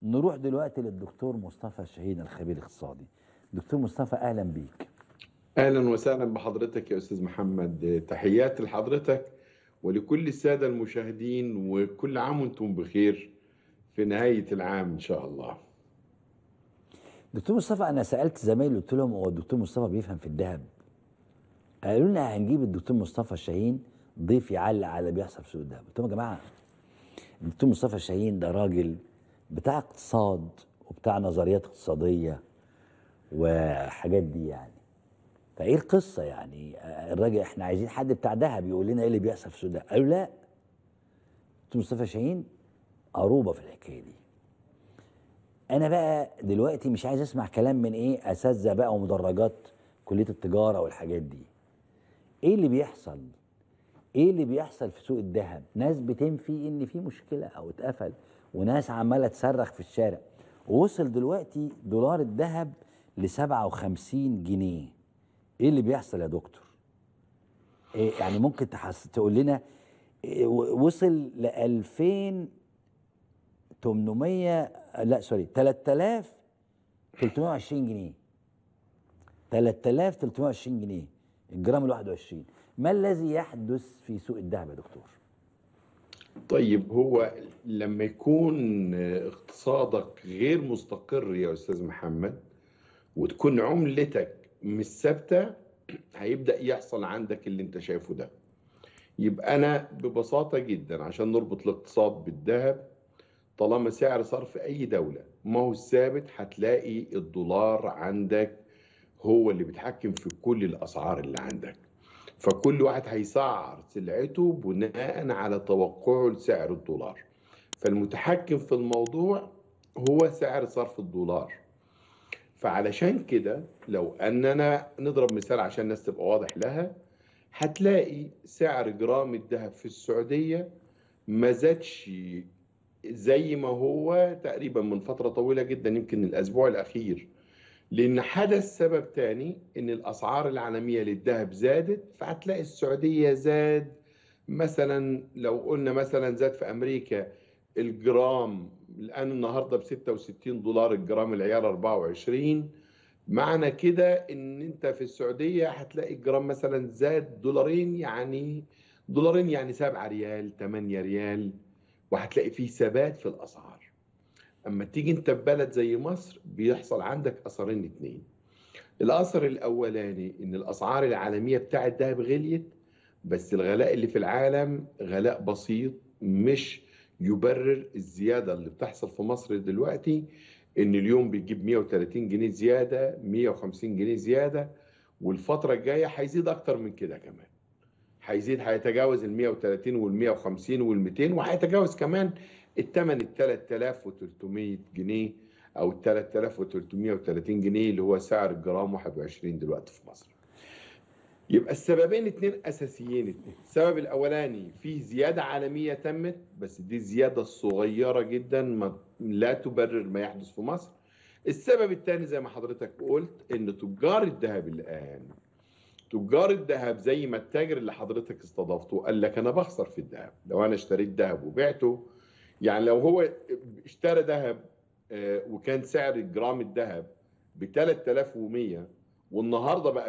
نروح دلوقتي للدكتور مصطفى شاهين الخبير الاقتصادي دكتور مصطفى اهلا بيك اهلا وسهلا بحضرتك يا استاذ محمد تحيات لحضرتك ولكل الساده المشاهدين وكل عام وانتم بخير في نهايه العام ان شاء الله دكتور مصطفى انا سالت زمايلي قلت لهم هو الدكتور مصطفى بيفهم في الذهب قالوا لنا هنجيب الدكتور مصطفى شاهين ضيف يعلق على اللي بيحصل في سوق الذهب قلت لهم يا جماعه الدكتور مصطفى شاهين ده راجل بتاع اقتصاد وبتاع نظريات اقتصاديه وحاجات دي يعني فايه القصه يعني الراجل احنا عايزين حد بتاع ذهب يقول لنا ايه اللي بيحصل في سوق الذهب قالوا لا دكتور مصطفى شاهين قروبه في الحكايه دي انا بقى دلوقتي مش عايز اسمع كلام من ايه اساتذه بقى ومدرجات كليه التجاره والحاجات دي ايه اللي بيحصل ايه اللي بيحصل في سوق الذهب ناس بتنفي ان في مشكله او اتقفل وناس عماله تصرخ في الشارع ووصل دلوقتي دولار الذهب ل 57 جنيه ايه اللي بيحصل يا دكتور إيه يعني ممكن تحس تقول لنا إيه وصل ل 2800 لا سوري 3320 جنيه 3320 جنيه الجرام ال 21 ما الذي يحدث في سوق الذهب يا دكتور؟ طيب هو لما يكون اقتصادك غير مستقر يا استاذ محمد وتكون عملتك مش ثابته هيبدا يحصل عندك اللي انت شايفه ده يبقى انا ببساطه جدا عشان نربط الاقتصاد بالذهب طالما سعر صرف اي دوله ما هو ثابت هتلاقي الدولار عندك هو اللي بيتحكم في كل الاسعار اللي عندك فكل واحد هيسعر سلعته بناء على توقعه لسعر الدولار فالمتحكم في الموضوع هو سعر صرف الدولار فعلشان كده لو اننا نضرب مثال عشان الناس تبقى واضح لها هتلاقي سعر جرام الذهب في السعوديه ما زادش زي ما هو تقريبا من فتره طويله جدا يمكن الاسبوع الاخير لان حدث سبب تاني ان الاسعار العالميه للذهب زادت فهتلاقي السعوديه زاد مثلا لو قلنا مثلا زاد في امريكا الجرام الان النهارده ب 66 دولار الجرام العيار 24 معنى كده ان انت في السعوديه هتلاقي الجرام مثلا زاد دولارين يعني دولارين يعني 7 ريال 8 ريال وهتلاقي فيه ثبات في الاسعار اما تيجي انت في بلد زي مصر بيحصل عندك اثرين اتنين الاثر الاولاني ان الاسعار العالميه بتاع الذهب غليت بس الغلاء اللي في العالم غلاء بسيط مش يبرر الزياده اللي بتحصل في مصر دلوقتي ان اليوم بيجيب 130 جنيه زياده 150 جنيه زياده والفتره الجايه هيزيد اكتر من كده كمان هيزيد هيتجاوز ال 130 وال 150 وال 200 وهيتجاوز كمان الثمن ال 3300 جنيه او ال 3330 جنيه اللي هو سعر الجرام 21 دلوقتي في مصر. يبقى السببين اتنين اساسيين اتنين، السبب الاولاني في زياده عالميه تمت بس دي زياده صغيره جدا ما لا تبرر ما يحدث في مصر. السبب الثاني زي ما حضرتك قلت ان تجار الذهب الان تجار الذهب زي ما التاجر اللي حضرتك استضافته قال لك انا بخسر في الذهب لو انا اشتريت ذهب وبعته يعني لو هو اشترى ذهب وكان سعر جرام الذهب ب 3100 والنهارده بقى ب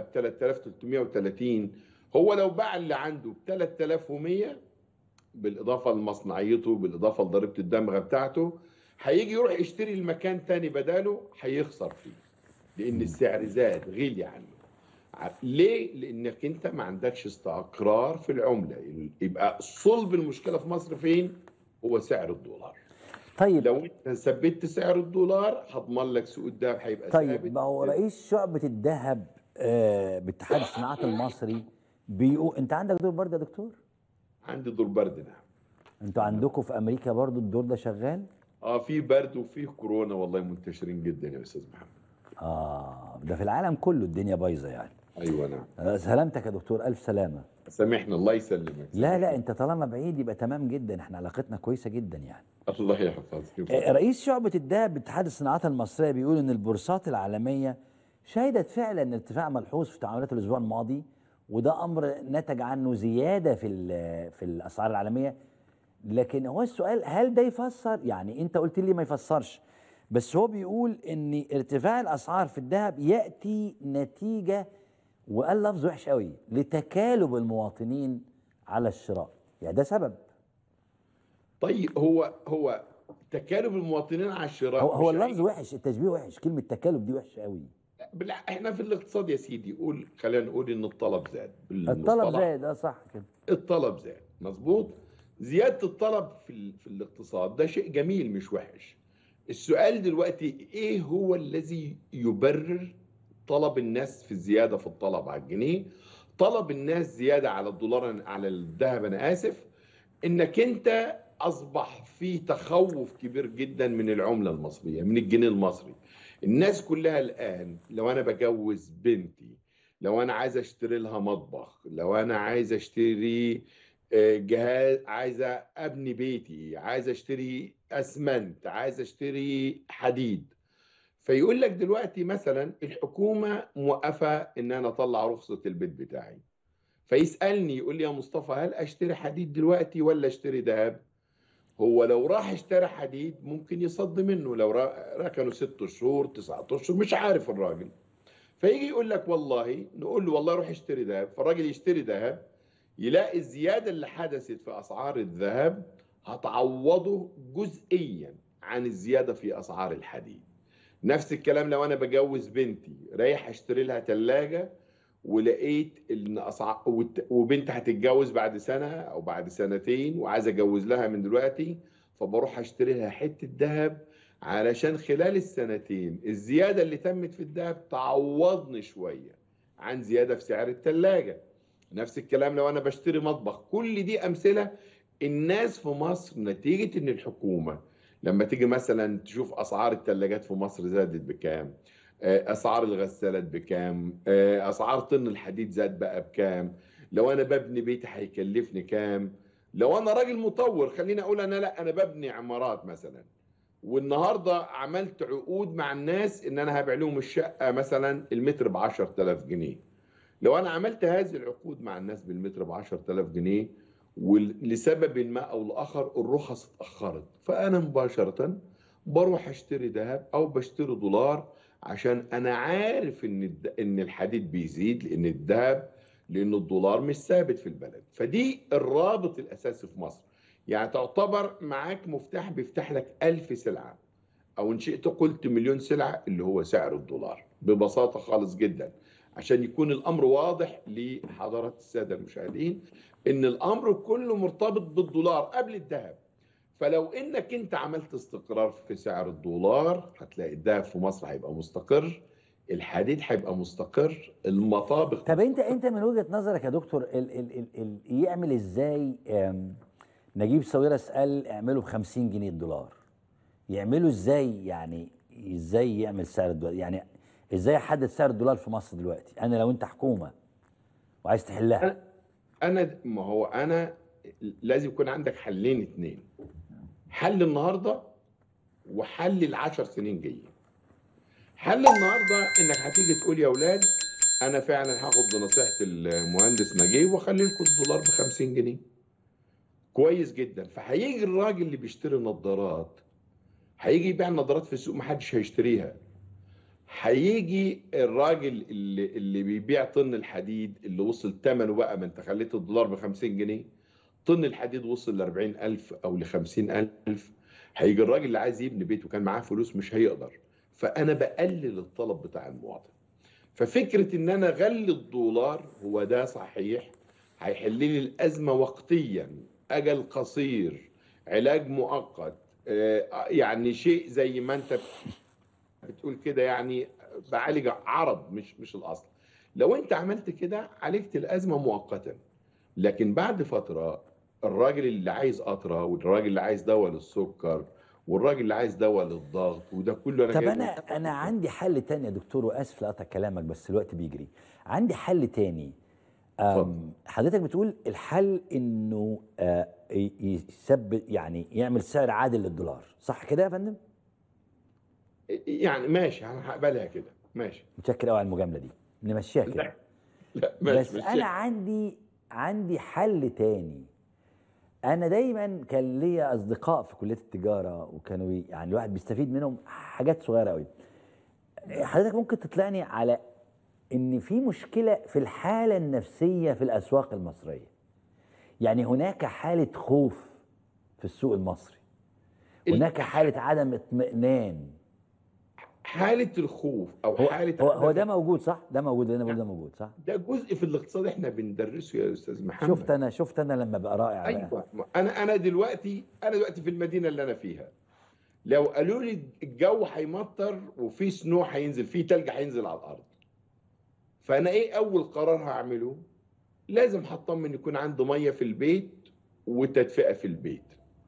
3330 هو لو باع اللي عنده ب 3100 بالاضافه لمصنعيته بالاضافه لضريبه الدمغه بتاعته هيجي يروح يشتري المكان تاني بداله هيخسر فيه لان السعر زاد غلي عنه ليه؟ لانك انت ما عندكش استقرار في العمله يبقى صلب المشكله في مصر فين؟ هو سعر الدولار طيب لو انت ثبت سعر الدولار هضمن لك سوق الذهب هيبقى طيب ثابت ما هو رئيس شعبة الذهب آه باتحاد الصناعات المصري بيقول انت عندك دور برد يا دكتور؟ عندي دور برد نعم انتوا عندكم في امريكا برضو الدور ده شغال؟ اه في برد وفي كورونا والله منتشرين جدا يا استاذ محمد اه ده في العالم كله الدنيا بايظه يعني ايوه نعم آه، سلامتك يا دكتور الف سلامه سامحنا الله يسلمك لا لا انت طالما بعيد يبقى تمام جدا احنا علاقتنا كويسه جدا يعني الله يحفظك آه، رئيس شعبة الذهب باتحاد الصناعات المصرية بيقول إن البورصات العالمية شهدت فعلا ارتفاع ملحوظ في تعاملات الأسبوع الماضي وده أمر نتج عنه زيادة في ال- في الأسعار العالمية لكن هو السؤال هل ده يفسر يعني أنت قلت لي ما يفسرش بس هو بيقول ان ارتفاع الاسعار في الذهب ياتي نتيجه وقال لفظ وحش قوي لتكالب المواطنين على الشراء يعني ده سبب طيب هو هو تكالب المواطنين على الشراء هو, هو مش اللفظ عيب. وحش التشبيه وحش كلمه تكالب دي وحشه قوي بلا احنا في الاقتصاد يا سيدي قول خلينا نقول ان الطلب زاد الطلب بالمصطلح. زايد اه صح كده الطلب زاد مظبوط زياده الطلب في ال- في الاقتصاد ده شيء جميل مش وحش السؤال دلوقتي ايه هو الذي يبرر طلب الناس في الزياده في الطلب على الجنيه طلب الناس زياده على الدولار على الذهب انا اسف انك انت اصبح في تخوف كبير جدا من العمله المصريه من الجنيه المصري الناس كلها الان لو انا بجوز بنتي لو انا عايز اشتري لها مطبخ لو انا عايز اشتري آه، جهاز عايز ابني بيتي عايز اشتري اسمنت عايز اشتري حديد فيقول لك دلوقتي مثلا الحكومه موقفه ان انا اطلع رخصه البيت بتاعي فيسالني يقول لي يا مصطفى هل اشتري حديد دلوقتي ولا اشتري ذهب هو لو راح اشترى حديد ممكن يصد منه لو را- ركنوا ست شهور تسعة اشهر مش عارف الراجل فيجي يقول لك والله نقول له والله روح اشتري ذهب فالراجل يشتري ذهب يلاقي الزياده اللي حدثت في اسعار الذهب هتعوضه جزئيا عن الزياده في اسعار الحديد نفس الكلام لو انا بجوز بنتي رايح اشتري لها ثلاجه ولقيت ان اسعار وت- وبنت هتتجوز بعد سنه او بعد سنتين وعايز اجوز لها من دلوقتي فبروح اشتري لها حته ذهب علشان خلال السنتين الزياده اللي تمت في الذهب تعوضني شويه عن زياده في سعر الثلاجه نفس الكلام لو انا بشتري مطبخ كل دي امثله الناس في مصر نتيجه ان الحكومه لما تيجي مثلا تشوف اسعار الثلاجات في مصر زادت بكام آه، اسعار الغسالات بكام آه، اسعار طن الحديد زاد بقى بكام لو انا ببني بيتي هيكلفني كام لو انا راجل مطور خليني اقول انا لا انا ببني عمارات مثلا والنهارده عملت عقود مع الناس ان انا هبيع لهم الشقه مثلا المتر ب 10000 جنيه لو انا عملت هذه العقود مع الناس بالمتر ب 10000 جنيه ولسبب ما او لاخر الرخص اتاخرت فانا مباشره بروح اشتري ذهب او بشتري دولار عشان انا عارف ان الد- ان الحديد بيزيد لان الذهب لان الدولار مش ثابت في البلد فدي الرابط الاساسي في مصر يعني تعتبر معاك مفتاح بيفتح لك ألف سلعة أو إن شئت قلت مليون سلعة اللي هو سعر الدولار ببساطة خالص جدا عشان يكون الأمر واضح لحضرات السادة المشاهدين إن الأمر كله مرتبط بالدولار قبل الذهب فلو إنك أنت عملت استقرار في سعر الدولار هتلاقي الذهب في مصر هيبقى مستقر الحديد هيبقى مستقر المطابخ طب انت انت من وجهه نظرك يا دكتور ال ال ال ال يعمل ازاي آم، نجيب ساويرس قال اعمله ب 50 جنيه الدولار يعمله ازاي يعني ازاي يعمل سعر الدولار يعني ازاي احدد سعر الدولار في مصر دلوقتي انا لو انت حكومه وعايز تحلها انا ما هو انا لازم يكون عندك حلين اتنين حل النهارده وحل العشر سنين جايين حل النهارده انك هتيجي تقول يا اولاد انا فعلا هاخد بنصيحه المهندس نجيب واخلي لكم الدولار ب 50 جنيه كويس جدا فهيجي الراجل اللي بيشتري نظارات هيجي يبيع النظارات في السوق محدش هيشتريها هيجي الراجل اللي اللي بيبيع طن الحديد اللي وصل ثمنه بقى ما انت خليت الدولار ب 50 جنيه طن الحديد وصل ل 40000 او ل 50000 هيجي الراجل اللي عايز يبني بيت وكان معاه فلوس مش هيقدر فانا بقلل الطلب بتاع المواطن ففكره ان انا اغلي الدولار هو ده صحيح هيحل لي الازمه وقتيا اجل قصير علاج مؤقت آه، يعني شيء زي ما انت بتقول كده يعني بعالج عرض مش مش الاصل لو انت عملت كده عالجت الازمه مؤقتا لكن بعد فتره الراجل اللي عايز قطره والراجل اللي عايز دواء للسكر والراجل اللي عايز دواء للضغط وده كله انا طب جايبه انا انا عندي حل تاني يا دكتور واسف لقطع كلامك بس الوقت بيجري عندي حل تاني أم، اتفضل. حضرتك بتقول الحل انه آه، ي- يثبت يعني يعمل سعر عادل للدولار صح كده يا فندم يعني ماشي انا هقبلها كده ماشي متشكر قوي على المجامله دي نمشيها كده لا لا ماشي بس ماشي. انا عندي عندي حل تاني انا دايما كان ليا اصدقاء في كليه التجاره وكانوا بي- يعني الواحد بيستفيد منهم حاجات صغيره قوي حضرتك ممكن تطلعني على ان في مشكله في الحاله النفسيه في الاسواق المصريه يعني هناك حاله خوف في السوق المصري ال- هناك حاله عدم اطمئنان حاله الخوف او هو حاله هو, هو عدم- ده موجود صح ده موجود اللي انا بقول ده موجود صح ده جزء في الاقتصاد احنا بندرسه يا استاذ محمد شفت انا شفت انا لما بقى رائع بقى. ايوه انا انا دلوقتي انا دلوقتي في المدينه اللي انا فيها لو قالوا لي الجو هيمطر وفي سنو هينزل في تلج هينزل على الارض فانا ايه اول قرار هعمله لازم هطمن يكون عندي ميه في البيت وتدفئه في البيت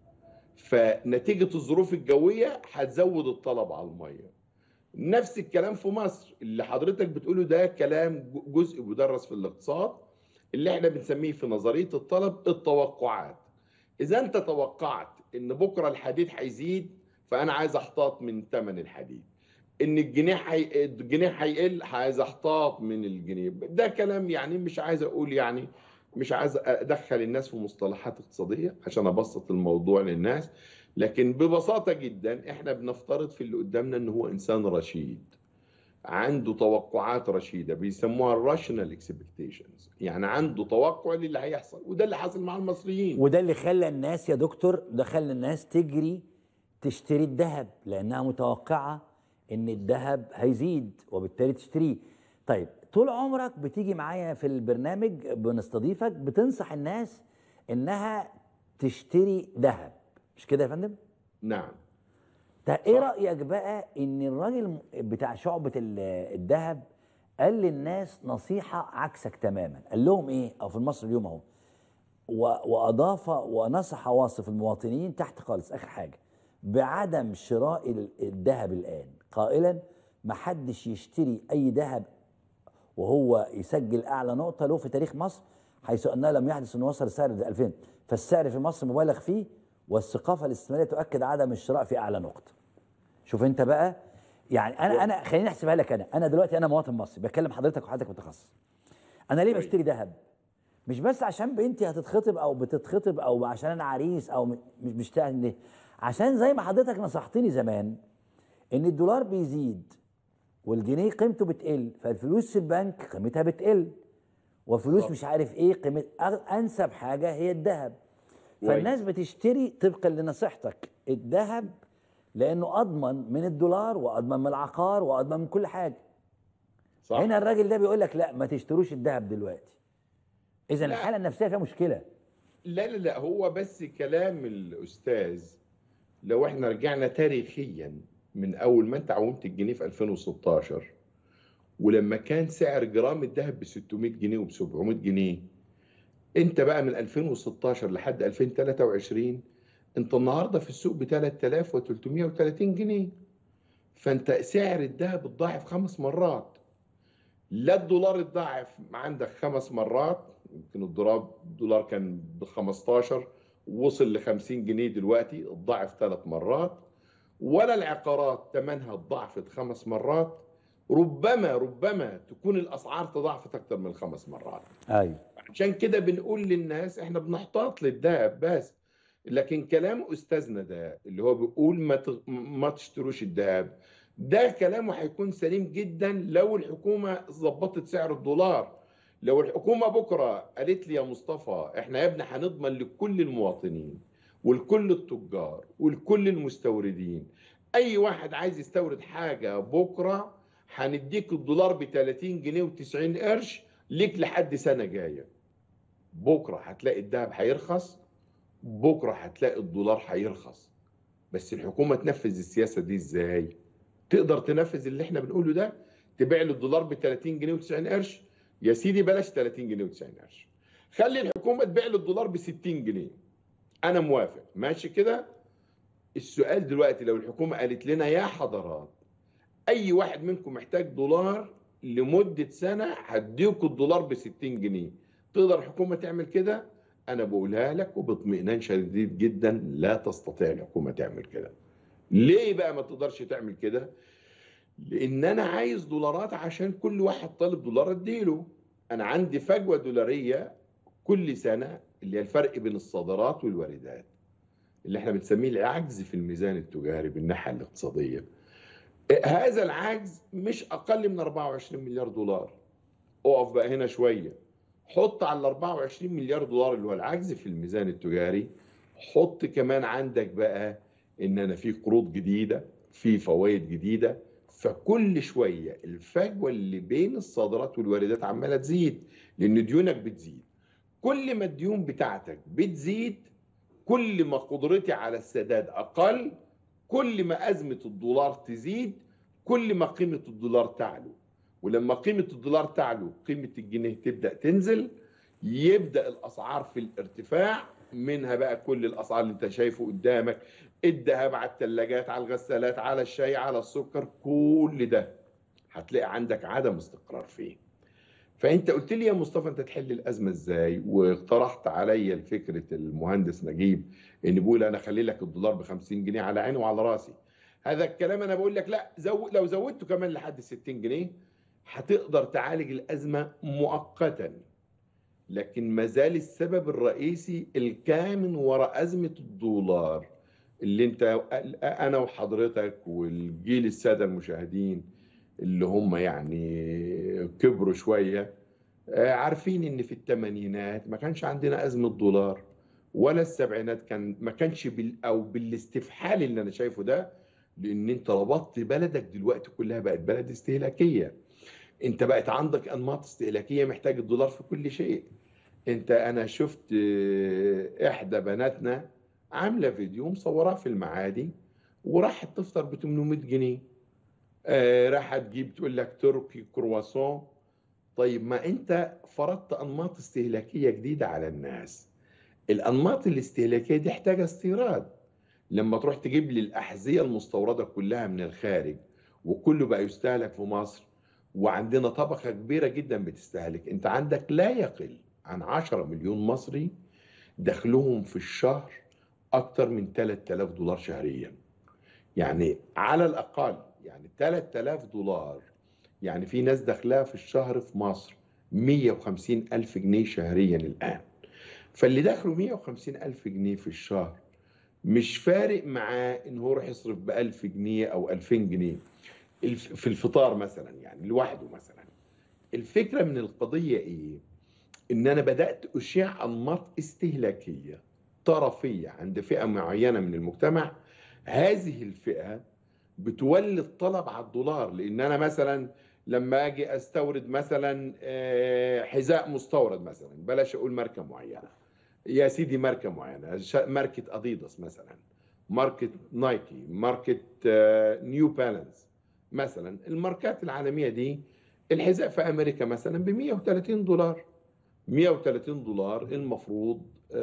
فنتيجه الظروف الجويه هتزود الطلب على الميه نفس الكلام في مصر اللي حضرتك بتقوله ده كلام جزء مدرس في الاقتصاد اللي احنا بنسميه في نظريه الطلب التوقعات اذا انت توقعت ان بكره الحديد هيزيد فانا عايز احتاط من ثمن الحديد ان الجنيه حي... الجنيه هيقل عايز احتاط من الجنيه ده كلام يعني مش عايز اقول يعني مش عايز ادخل الناس في مصطلحات اقتصاديه عشان ابسط الموضوع للناس لكن ببساطه جدا احنا بنفترض في اللي قدامنا ان هو انسان رشيد عنده توقعات رشيده بيسموها الراشنال اكسبكتيشنز يعني عنده توقع للي هيحصل وده اللي حصل مع المصريين وده اللي خلى الناس يا دكتور ده خلى الناس تجري تشتري الذهب لانها متوقعه ان الذهب هيزيد وبالتالي تشتريه طيب طول عمرك بتيجي معايا في البرنامج بنستضيفك بتنصح الناس انها تشتري ذهب مش كده يا فندم نعم طيب ايه رايك بقى ان الراجل بتاع شعبه ال- الذهب قال للناس نصيحه عكسك تماما قال لهم ايه او في المصري اليوم اهو و- واضاف ونصح واصف المواطنين تحت خالص اخر حاجه بعدم شراء ال- الذهب الان قائلا ما حدش يشتري اي ذهب وهو يسجل اعلى نقطه له في تاريخ مصر حيث انه لم يحدث انه وصل سعر 2000 فالسعر في مصر مبالغ فيه والثقافه الاستثماريه تؤكد عدم الشراء في اعلى نقطه شوف انت بقى يعني انا انا خليني احسبها لك انا انا دلوقتي انا مواطن مصري بكلم حضرتك وحضرتك متخصص انا ليه كويس. بشتري ذهب مش بس عشان بنتي هتتخطب او بتتخطب او عشان انا عريس او م- مش مشتاق ليه عشان زي ما حضرتك نصحتني زمان ان الدولار بيزيد والجنيه قيمته بتقل فالفلوس في البنك قيمتها بتقل وفلوس صح. مش عارف ايه قيمه أغ- انسب حاجه هي الذهب كويس. فالناس بتشتري طبقا لنصيحتك الذهب لانه اضمن من الدولار واضمن من العقار واضمن من كل حاجه صح هنا الراجل ده بيقول لك لا ما تشتروش الذهب دلوقتي اذا لا. الحاله النفسيه فيها مشكله لا لا لا هو بس كلام الأستاذ لو احنا رجعنا تاريخيا من أول ما أنت عومت الجنيه في 2016 ولما كان سعر جرام الذهب ب 600 جنيه وب 700 جنيه أنت بقى من 2016 لحد 2023 أنت النهاردة في السوق ب 3330 جنيه فأنت سعر الذهب اتضاعف خمس مرات لا الدولار اتضاعف عندك خمس مرات يمكن الدولار الدولار كان ب 15 وصل ل 50 جنيه دلوقتي اتضاعف ثلاث مرات ولا العقارات ثمنها اتضاعفت خمس مرات ربما ربما تكون الاسعار تضاعفت اكثر من خمس مرات ايوه عشان كده بنقول للناس احنا بنحتاط للذهب بس لكن كلام استاذنا ده اللي هو بيقول ما ت- ما تشتروش الذهب ده كلامه هيكون سليم جدا لو الحكومه ظبطت سعر الدولار لو الحكومه بكره قالت لي يا مصطفى احنا يا ابني هنضمن لكل المواطنين ولكل التجار ولكل المستوردين اي واحد عايز يستورد حاجه بكره هنديك الدولار ب 30 جنيه و90 قرش ليك لحد سنه جايه بكره هتلاقي الذهب هيرخص بكره هتلاقي الدولار هيرخص بس الحكومه تنفذ السياسه دي ازاي تقدر تنفذ اللي احنا بنقوله ده تبيع له الدولار ب 30 جنيه و90 قرش يا سيدي بلاش 30 جنيه و90 قرش خلي الحكومه تبيع له الدولار ب 60 جنيه انا موافق ماشي كده السؤال دلوقتي لو الحكومه قالت لنا يا حضرات اي واحد منكم محتاج دولار لمده سنه هديكوا الدولار ب 60 جنيه تقدر الحكومه تعمل كده انا بقولها لك وباطمئنان شديد جدا لا تستطيع الحكومه تعمل كده ليه بقى ما تقدرش تعمل كده لان انا عايز دولارات عشان كل واحد طالب دولار اديله انا عندي فجوه دولاريه كل سنه اللي هي الفرق بين الصادرات والواردات اللي احنا بنسميه العجز في الميزان التجاري بالناحيه الاقتصاديه هذا العجز مش اقل من 24 مليار دولار اقف بقى هنا شويه حط على ال 24 مليار دولار اللي هو العجز في الميزان التجاري حط كمان عندك بقى ان انا في قروض جديده في فوائد جديده فكل شويه الفجوه اللي بين الصادرات والواردات عماله تزيد لان ديونك بتزيد كل ما الديون بتاعتك بتزيد كل ما قدرتي على السداد اقل كل ما ازمه الدولار تزيد كل ما قيمه الدولار تعلو ولما قيمه الدولار تعلو قيمه الجنيه تبدا تنزل يبدا الاسعار في الارتفاع منها بقى كل الاسعار اللي انت شايفه قدامك الذهب على الثلاجات على الغسالات على الشاي على السكر كل ده هتلاقي عندك عدم استقرار فيه فانت قلت لي يا مصطفى انت تحل الازمه ازاي واقترحت عليا فكره المهندس نجيب ان بيقول انا اخلي لك الدولار ب 50 جنيه على عيني وعلى راسي هذا الكلام انا بقول لك لا زو لو زودته كمان لحد 60 جنيه هتقدر تعالج الازمه مؤقتا لكن ما زال السبب الرئيسي الكامن وراء ازمه الدولار اللي انت انا وحضرتك والجيل الساده المشاهدين اللي هم يعني كبروا شويه عارفين ان في الثمانينات ما كانش عندنا ازمه دولار ولا السبعينات كان ما كانش بال او بالاستفحال اللي انا شايفه ده لان انت ربطت بلدك دلوقتي كلها بقت بلد استهلاكيه انت بقت عندك انماط استهلاكيه محتاج الدولار في كل شيء انت انا شفت احدى بناتنا عامله فيديو مصوراه في المعادي وراحت تفطر ب 800 جنيه آه راحت تجيب تقول لك تركي كرواسون طيب ما انت فرضت انماط استهلاكيه جديده على الناس الانماط الاستهلاكيه دي محتاجه استيراد لما تروح تجيب لي الاحذيه المستورده كلها من الخارج وكله بقى يستهلك في مصر وعندنا طبقه كبيره جدا بتستهلك انت عندك لا يقل عن 10 مليون مصري دخلهم في الشهر اكتر من 3000 دولار شهريا يعني على الاقل يعني 3000 دولار يعني في ناس دخلها في الشهر في مصر 150 ألف جنيه شهريا الآن فاللي دخله 150 ألف جنيه في الشهر مش فارق معاه إن هو يروح يصرف ب 1000 جنيه أو 2000 جنيه في الفطار مثلا يعني لوحده مثلا الفكرة من القضية إيه؟ إن أنا بدأت أشيع أنماط استهلاكية طرفية عند فئة معينة من المجتمع هذه الفئة بتولد طلب على الدولار لان انا مثلا لما اجي استورد مثلا حذاء مستورد مثلا بلاش اقول ماركه معينه يا سيدي ماركه معينه ماركه اديداس مثلا ماركه نايكي ماركه نيو بالانس مثلا الماركات العالميه دي الحذاء في امريكا مثلا ب 130 دولار 130 دولار المفروض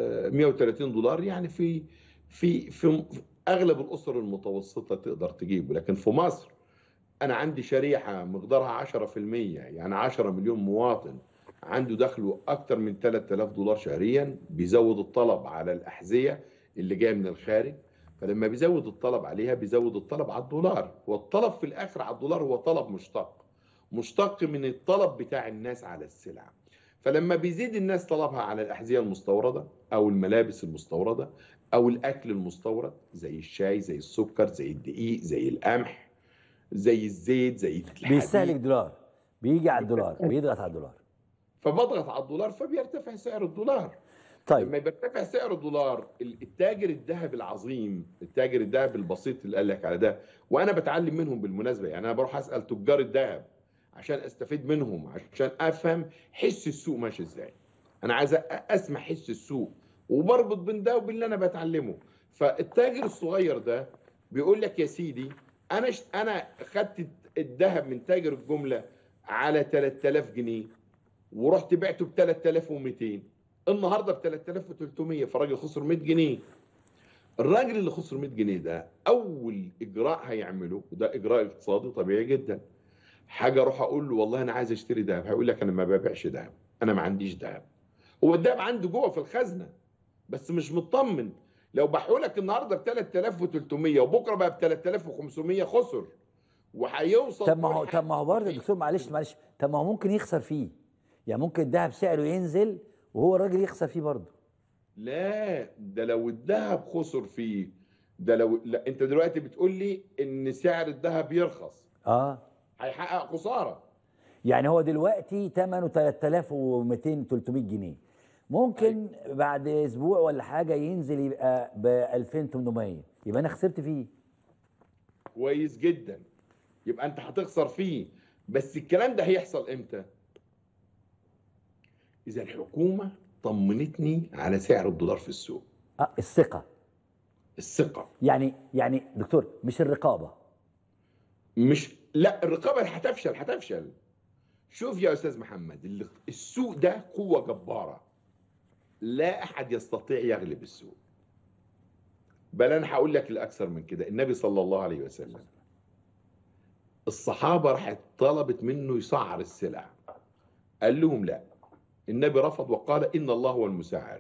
130 دولار يعني في في في اغلب الاسر المتوسطه تقدر تجيبه لكن في مصر انا عندي شريحه مقدارها 10% يعني 10 مليون مواطن عنده دخله اكتر من 3000 دولار شهريا بيزود الطلب على الاحذيه اللي جايه من الخارج فلما بيزود الطلب عليها بيزود الطلب على الدولار والطلب في الاخر على الدولار هو طلب مشتق مشتق من الطلب بتاع الناس على السلع فلما بيزيد الناس طلبها على الاحذيه المستورده او الملابس المستورده او الاكل المستورد زي الشاي زي السكر زي الدقيق زي القمح زي الزيت زي الحديد بيستهلك دولار بيجي على الدولار بيضغط على الدولار فبضغط على الدولار فبيرتفع سعر الدولار طيب لما بيرتفع سعر الدولار التاجر الذهب العظيم التاجر الذهب البسيط اللي قال لك على ده وانا بتعلم منهم بالمناسبه يعني انا بروح اسال تجار الذهب عشان استفيد منهم عشان افهم حس السوق ماشي ازاي انا عايز اسمع حس السوق وبربط بين ده وبين اللي انا بتعلمه فالتاجر الصغير ده بيقول لك يا سيدي انا ش... انا خدت الذهب من تاجر الجمله على 3000 جنيه ورحت بعته ب 3200 النهارده ب 3300 فالراجل خسر 100 جنيه الراجل اللي خسر 100 جنيه ده اول اجراء هيعمله وده اجراء اقتصادي طبيعي جدا حاجه اروح اقول له والله انا عايز اشتري ذهب هيقول لك انا ما ببيعش ذهب انا ما عنديش ذهب هو الذهب عنده جوه في الخزنه بس مش مطمن لو بحولك النهارده ب 3300 وبكره بقى ب 3500 خسر وهيوصل طب ما هو طب ما هو برضه يا دكتور معلش معلش طب ما هو ممكن يخسر فيه يعني ممكن الذهب سعره ينزل وهو الراجل يخسر فيه برضه لا ده لو الذهب خسر فيه ده لو لا انت دلوقتي بتقول لي ان سعر الذهب يرخص اه هيحقق خساره يعني هو دلوقتي ثمنه 3200 300 جنيه ممكن بعد اسبوع ولا حاجه ينزل يبقى ب 2800 يبقى انا خسرت فيه كويس جدا يبقى انت هتخسر فيه بس الكلام ده هيحصل امتى اذا الحكومه طمنتني على سعر الدولار في السوق اه الثقه الثقه يعني يعني دكتور مش الرقابه مش لا الرقابه هتفشل هتفشل شوف يا استاذ محمد ال- السوق ده قوه جباره لا احد يستطيع يغلب السوق بل انا هقول لك الاكثر من كده النبي صلى الله عليه وسلم الصحابه راحت طلبت منه يسعر السلع قال لهم لا النبي رفض وقال ان الله هو المسعر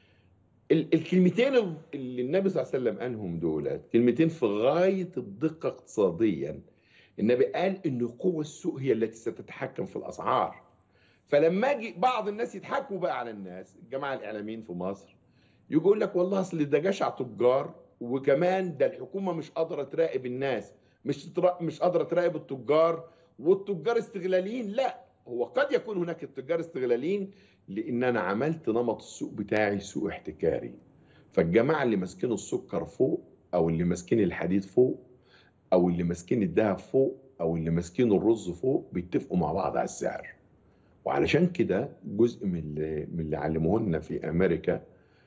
ال- الكلمتين اللي النبي صلى الله عليه وسلم قالهم دول كلمتين في غايه الدقه اقتصاديا النبي قال ان قوى السوق هي التي ستتحكم في الاسعار فلما اجي بعض الناس يضحكوا بقى على الناس الجماعه الاعلاميين في مصر يقول لك والله اصل ده جشع تجار وكمان ده الحكومه مش قادره تراقب الناس مش ترا... مش قادره تراقب التجار والتجار استغلاليين لا هو قد يكون هناك التجار استغلاليين لان انا عملت نمط السوق بتاعي سوق احتكاري فالجماعه اللي ماسكين السكر فوق او اللي ماسكين الحديد فوق او اللي ماسكين الذهب فوق او اللي ماسكين الرز فوق بيتفقوا مع بعض على السعر وعلشان كده جزء من اللي, من اللي علموه لنا في امريكا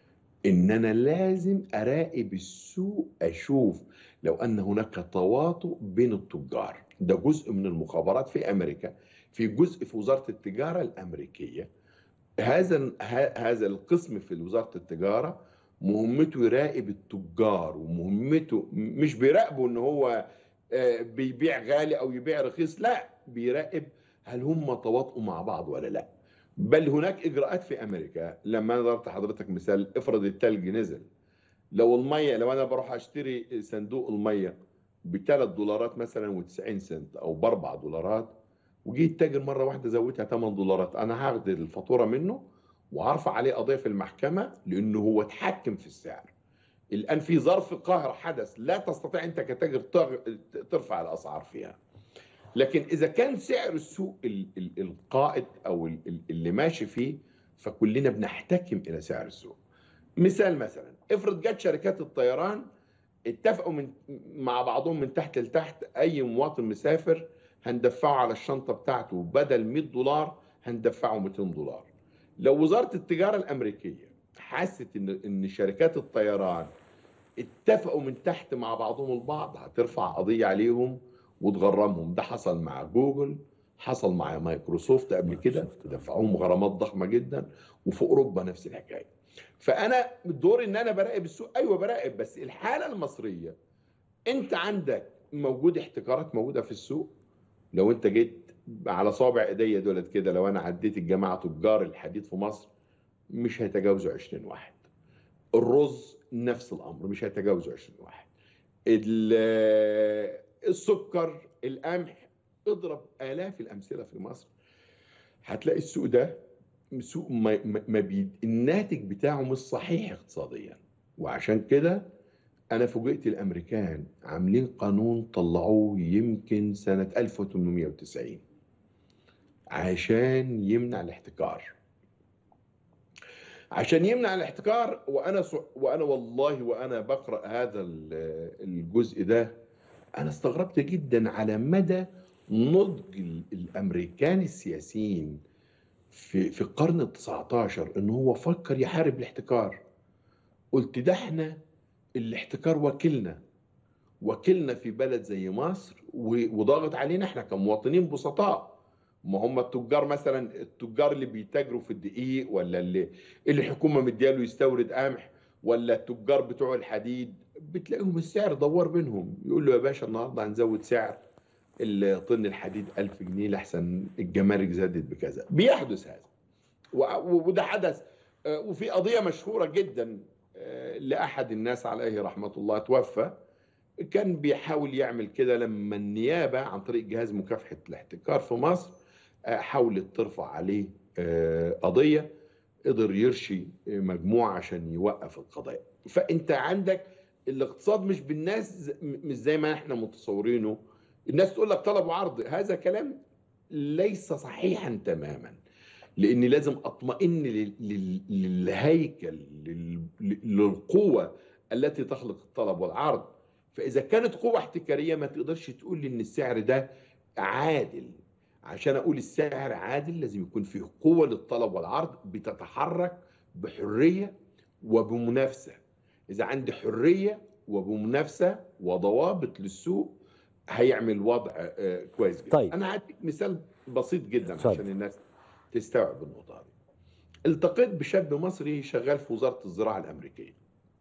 ان انا لازم اراقب السوق اشوف لو ان هناك تواطؤ بين التجار ده جزء من المخابرات في امريكا في جزء في وزاره التجاره الامريكيه هذا هذا القسم في وزاره التجاره مهمته يراقب التجار ومهمته مش بيراقبه ان هو آه، بيبيع غالي او يبيع رخيص لا بيراقب هل هم تواطؤوا مع بعض ولا لا بل هناك اجراءات في امريكا لما انا ضربت حضرتك مثال افرض التلج نزل لو الميه لو انا بروح اشتري صندوق الميه بثلاث دولارات مثلا و90 سنت او باربع دولارات وجي التاجر مره واحده زودها 8 دولارات انا هاخد الفاتوره منه وهرفع عليه قضيه في المحكمه لانه هو اتحكم في السعر الان في ظرف قهر حدث لا تستطيع انت كتاجر تغ- ترفع الاسعار فيها لكن اذا كان سعر السوق ال- ال- القائد او ال- ال- اللي ماشي فيه فكلنا بنحتكم الى سعر السوق مثال مثلا افرض جت شركات الطيران اتفقوا من مع بعضهم من تحت لتحت اي مواطن مسافر هندفعه على الشنطه بتاعته بدل 100 دولار هندفعه 200 دولار لو وزاره التجاره الامريكيه حست ان ان شركات الطيران اتفقوا من تحت مع بعضهم البعض هترفع قضيه عليهم وتغرمهم ده حصل مع جوجل حصل مع مايكروسوفت قبل كده مايكروسوفت. دفعوهم غرامات ضخمه جدا وفي اوروبا نفس الحكايه فانا دوري ان انا براقب السوق ايوه براقب بس الحاله المصريه انت عندك موجود احتكارات موجوده في السوق لو انت جيت على صابع ايديا دولت كده لو انا عديت الجماعه تجار الحديد في مصر مش هيتجاوزوا 20 واحد الرز نفس الامر مش هيتجاوزوا 20 واحد ال- السكر القمح اضرب الاف الامثله في مصر هتلاقي السوق ده سوق ما ما ما بي الناتج بتاعه مش صحيح اقتصاديا وعشان كده انا فوجئت الامريكان عاملين قانون طلعوه يمكن سنه 1890 عشان يمنع الاحتكار عشان يمنع الاحتكار وانا ص... وانا والله وانا بقرا هذا ال- الجزء ده انا استغربت جدا على مدى نضج ال- الامريكان السياسيين في في القرن ال 19 ان هو فكر يحارب الاحتكار قلت ده احنا الاحتكار وكلنا وكلنا في بلد زي مصر و- وضاغط علينا احنا كمواطنين بسطاء ما هم التجار مثلا التجار اللي بيتاجروا في الدقيق ولا اللي اللي الحكومه مدياله يستورد قمح ولا التجار بتوع الحديد بتلاقيهم السعر دوار بينهم يقول له يا باشا النهارده هنزود سعر ال- طن الحديد 1000 جنيه لحسن الجمارك زادت بكذا بيحدث هذا و- وده حدث آه، وفي قضيه مشهوره جدا آه، لاحد الناس عليه رحمه الله توفى كان بيحاول يعمل كده لما النيابه عن طريق جهاز مكافحه الاحتكار في مصر آه، حاولت ترفع عليه آه، قضيه قدر يرشي مجموعه عشان يوقف القضايا فانت عندك الاقتصاد مش بالناس ز- مش زي ما احنا متصورينه الناس تقول لك طلب وعرض هذا كلام ليس صحيحا تماما لاني لازم اطمئن لل- لل- للهيكل لل- للقوه التي تخلق الطلب والعرض فاذا كانت قوه احتكاريه ما تقدرش تقول لي ان السعر ده عادل عشان اقول السعر عادل لازم يكون فيه قوه للطلب والعرض بتتحرك بحريه وبمنافسه اذا عندي حريه وبمنافسه وضوابط للسوق هيعمل وضع آه، كويس جدا طيب. انا هديك مثال بسيط جدا اتفضل. عشان الناس تستوعب النقطه دي التقيت بشاب مصري شغال في وزاره الزراعه الامريكيه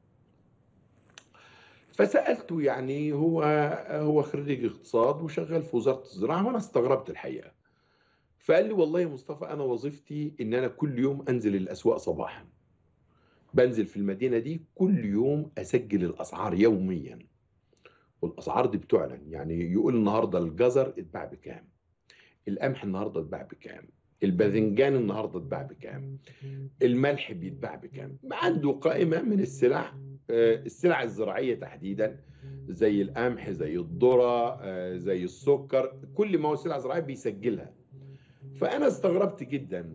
فسالته يعني هو هو خريج اقتصاد وشغال في وزاره الزراعه وانا استغربت الحقيقه فقال لي والله يا مصطفى انا وظيفتي ان انا كل يوم انزل الاسواق صباحا بنزل في المدينه دي كل يوم اسجل الاسعار يوميا والاسعار دي بتعلن يعني يقول النهارده الجزر اتباع بكام القمح النهارده اتباع بكام الباذنجان النهارده اتباع بكام الملح بيتباع بكام عنده قائمه من السلع آه، السلع الزراعيه تحديدا زي القمح زي الذره آه، زي السكر كل ما هو سلع زراعيه بيسجلها فانا استغربت جدا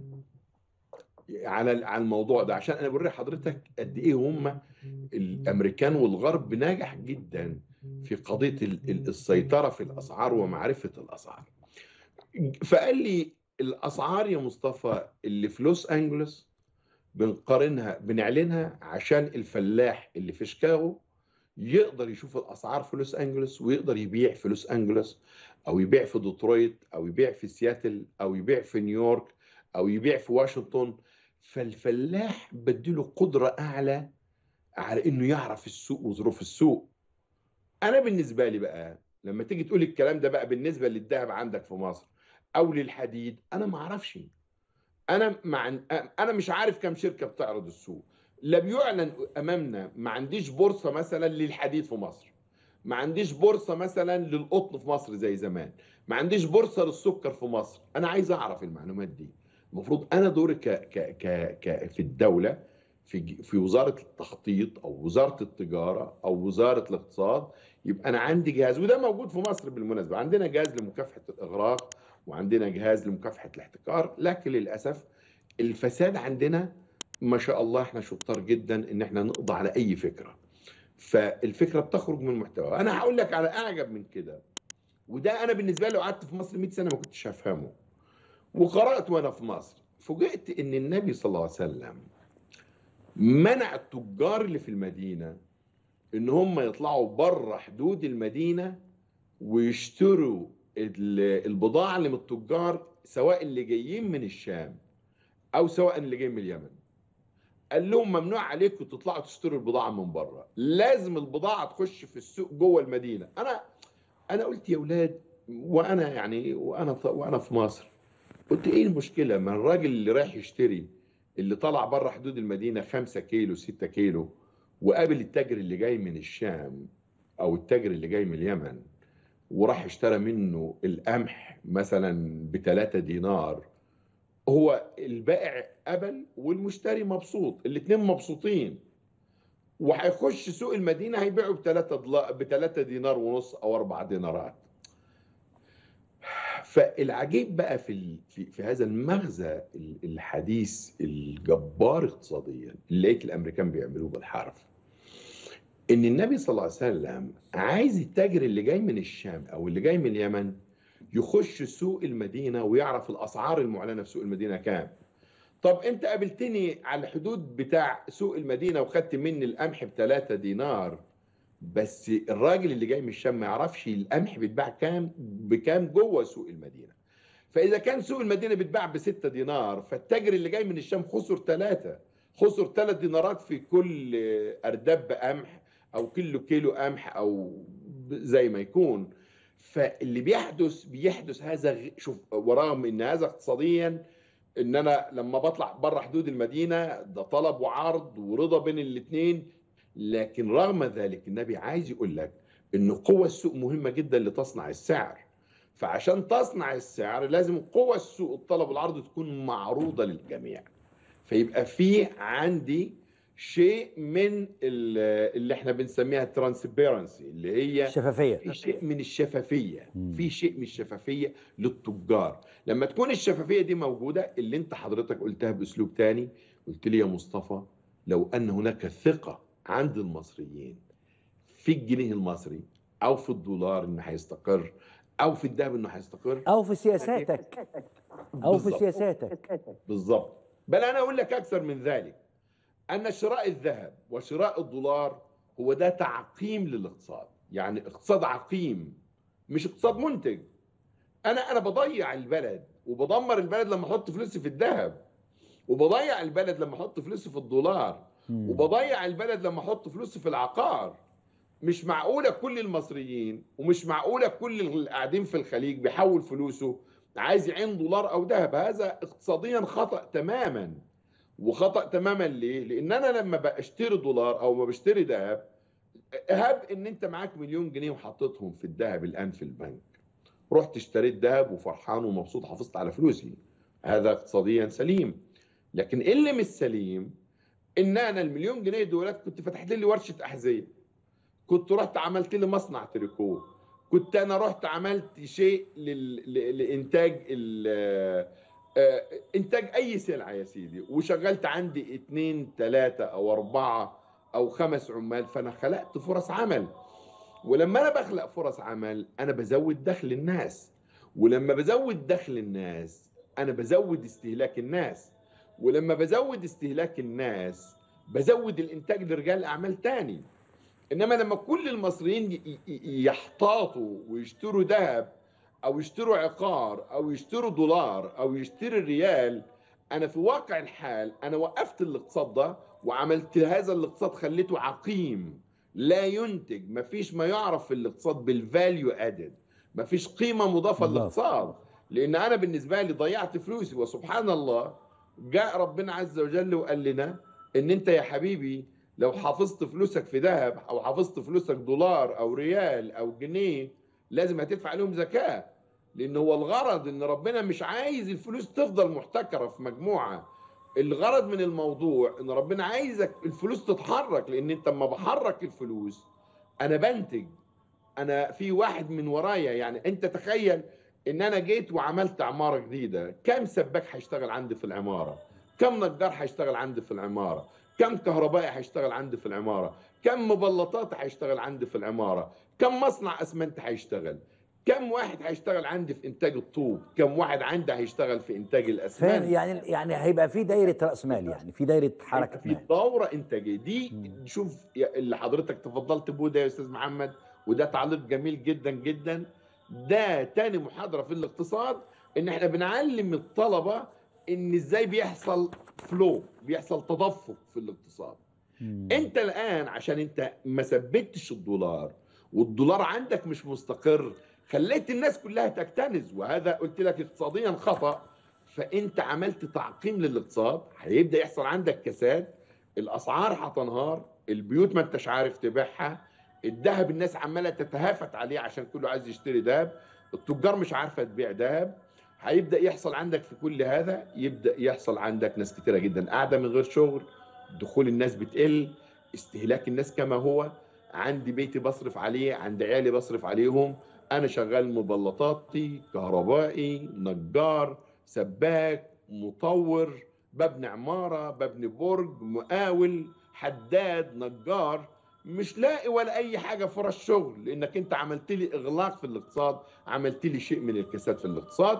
على على الموضوع ده عشان انا بوري حضرتك قد ايه هم الامريكان والغرب ناجح جدا في قضيه ال- ال- السيطره في الاسعار ومعرفه الاسعار فقال لي الاسعار يا مصطفى اللي في لوس انجلوس بنقارنها بنعلنها عشان الفلاح اللي في شيكاغو يقدر يشوف الاسعار في لوس انجلوس ويقدر يبيع في لوس انجلوس او يبيع في ديترويت او يبيع في سياتل او يبيع في نيويورك او يبيع في واشنطن فالفلاح بديله قدره اعلى على انه يعرف السوق وظروف السوق انا بالنسبه لي بقى لما تيجي تقول الكلام ده بقى بالنسبه للذهب عندك في مصر او للحديد انا ما اعرفش انا مع انا مش عارف كم شركه بتعرض السوق لا بيعلن امامنا ما عنديش بورصه مثلا للحديد في مصر ما عنديش بورصه مثلا للقطن في مصر زي زمان ما عنديش بورصه للسكر في مصر انا عايز اعرف المعلومات دي المفروض انا دوري ك ك ك ك في الدوله في ج- في وزاره التخطيط او وزاره التجاره او وزاره الاقتصاد يبقى انا عندي جهاز وده موجود في مصر بالمناسبه عندنا جهاز لمكافحه الاغراق وعندنا جهاز لمكافحه الاحتكار لكن للاسف الفساد عندنا ما شاء الله احنا شطار جدا ان احنا نقضي على اي فكره فالفكره بتخرج من المحتوى انا هقول لك على اعجب من كده وده انا بالنسبه لي لو قعدت في مصر 100 سنه ما كنتش هفهمه وقرات وانا في مصر فوجئت ان النبي صلى الله عليه وسلم منع التجار اللي في المدينه ان هم يطلعوا بره حدود المدينه ويشتروا ال- البضاعه اللي من التجار سواء اللي جايين من الشام او سواء اللي جايين من اليمن قال لهم ممنوع عليكم تطلعوا تشتروا البضاعه من بره لازم البضاعه تخش في السوق جوه المدينه انا انا قلت يا اولاد وانا يعني وانا وانا في مصر قلت ايه المشكله ما الراجل اللي رايح يشتري اللي طلع بره حدود المدينه 5 كيلو 6 كيلو وقابل التاجر اللي جاي من الشام او التاجر اللي جاي من اليمن وراح اشترى منه القمح مثلا ب 3 دينار هو البائع قبل والمشتري مبسوط الاثنين مبسوطين وهيخش سوق المدينه هيبيعوا ب 3 ب 3 دينار ونص او 4 دينارات فالعجيب بقى في ال- في, في هذا المغزى ال- الحديث الجبار اقتصاديا اللي لقيت الامريكان بيعملوه بالحرف ان النبي صلى الله عليه وسلم عايز التاجر اللي جاي من الشام او اللي جاي من اليمن يخش سوق المدينه ويعرف الاسعار المعلنه في سوق المدينه كام طب انت قابلتني على الحدود بتاع سوق المدينه وخدت مني القمح ب 3 دينار بس الراجل اللي جاي من الشام ما يعرفش القمح بيتباع كام بكام جوه سوق المدينه فاذا كان سوق المدينه بيتباع ب 6 دينار فالتاجر اللي جاي من الشام خسر ثلاثه خسر ثلاث دينارات في كل ارداب قمح او كيلو كيلو قمح او زي ما يكون فاللي بيحدث بيحدث هذا غ- شوف ورغم ان هذا اقتصاديا ان انا لما بطلع بره حدود المدينه ده طلب وعرض ورضا بين الاثنين لكن رغم ذلك النبي عايز يقول لك ان قوة السوق مهمة جدا لتصنع السعر فعشان تصنع السعر لازم قوة السوق الطلب والعرض تكون معروضة للجميع فيبقى في عندي شيء من ال- اللي احنا بنسميها ترانسبيرنسي اللي هي شفافيه في شيء من الشفافيه مم. في شيء من الشفافيه للتجار لما تكون الشفافيه دي موجوده اللي انت حضرتك قلتها باسلوب تاني قلت لي يا مصطفى لو ان هناك ثقه عند المصريين في الجنيه المصري او في الدولار انه هيستقر او في الذهب انه هيستقر او في سياساتك او في بالظبط. سياساتك بالظبط بل انا اقول لك اكثر من ذلك ان شراء الذهب وشراء الدولار هو ده تعقيم للاقتصاد يعني اقتصاد عقيم مش اقتصاد منتج انا انا بضيع البلد وبدمر البلد لما احط فلوسي في الذهب وبضيع البلد لما احط فلوسي في الدولار مم. وبضيع البلد لما احط فلوسي في العقار مش معقوله كل المصريين ومش معقوله كل اللي قاعدين في الخليج بيحول فلوسه عايز يعين دولار او ذهب هذا اقتصاديا خطا تماما وخطا تماما ليه؟ لان انا لما بشتري دولار او ما بشتري ذهب هب ان انت معاك مليون جنيه وحطيتهم في الذهب الان في البنك رحت اشتريت ذهب وفرحان ومبسوط حافظت على فلوسي هذا اقتصاديا سليم لكن اللي مش سليم ان انا المليون جنيه دولت كنت فتحت لي ورشه احذيه كنت رحت عملت لي مصنع تريكو كنت انا رحت عملت شيء لل... ل- لانتاج ال... آه، انتاج اي سلعه يا سيدي وشغلت عندي اثنين ثلاثه او اربعه او خمس عمال فانا خلقت فرص عمل ولما انا بخلق فرص عمل انا بزود دخل الناس ولما بزود دخل الناس انا بزود استهلاك الناس ولما بزود استهلاك الناس بزود الانتاج لرجال اعمال تاني انما لما كل المصريين ي- ي- يحتاطوا ويشتروا ذهب او يشتروا عقار او يشتروا دولار او يشتروا الريال انا في واقع الحال انا وقفت الاقتصاد ده وعملت هذا الاقتصاد خليته عقيم لا ينتج مفيش ما يعرف في الاقتصاد بالفاليو ادد مفيش قيمه مضافه مضافة. للاقتصاد لان انا بالنسبه لي ضيعت فلوسي وسبحان الله جاء ربنا عز وجل وقال لنا ان انت يا حبيبي لو حافظت فلوسك في ذهب او حافظت فلوسك دولار او ريال او جنيه لازم هتدفع عليهم زكاه لان هو الغرض ان ربنا مش عايز الفلوس تفضل محتكره في مجموعه الغرض من الموضوع ان ربنا عايزك الفلوس تتحرك لان انت لما بحرك الفلوس انا بنتج انا في واحد من ورايا يعني انت تخيل ان انا جيت وعملت عماره جديده كم سباك هيشتغل عندي في العماره كم نجار هيشتغل عندي في العماره كم كهربائي هيشتغل عندي في العماره كم مبلطات هيشتغل عندي في العماره كم مصنع اسمنت هيشتغل كم واحد هيشتغل عندي في انتاج الطوب كم واحد عندي هيشتغل في انتاج فاهم الاسمنت يعني يعني هيبقى في دايره راس مال يعني في دايره حركه في مال دوره انتاجيه دي مم. شوف يا- اللي حضرتك تفضلت بيه ده يا استاذ محمد وده تعليق جميل جدا جدا ده تاني محاضره في الاقتصاد ان احنا بنعلم الطلبه ان ازاي بيحصل فلو بيحصل تدفق في الاقتصاد مم. انت الان عشان انت ما ثبتش الدولار والدولار عندك مش مستقر خليت الناس كلها تكتنز وهذا قلت لك اقتصاديا خطا فانت عملت تعقيم للاقتصاد هيبدا يحصل عندك كساد الاسعار هتنهار البيوت ما انتش عارف تبيعها الذهب الناس عماله تتهافت عليه عشان كله عايز يشتري ذهب التجار مش عارفه تبيع ذهب هيبدا يحصل عندك في كل هذا يبدا يحصل عندك ناس كتيره جدا قاعده من غير شغل دخول الناس بتقل استهلاك الناس كما هو عندي بيتي بصرف عليه عند عيالي بصرف عليهم انا شغال مبلطاتي كهربائي نجار سباك مطور ببني عماره ببني برج مقاول حداد نجار مش لاقي ولا اي حاجه فرص شغل لانك انت عملت لي اغلاق في الاقتصاد عملت لي شيء من الكساد في الاقتصاد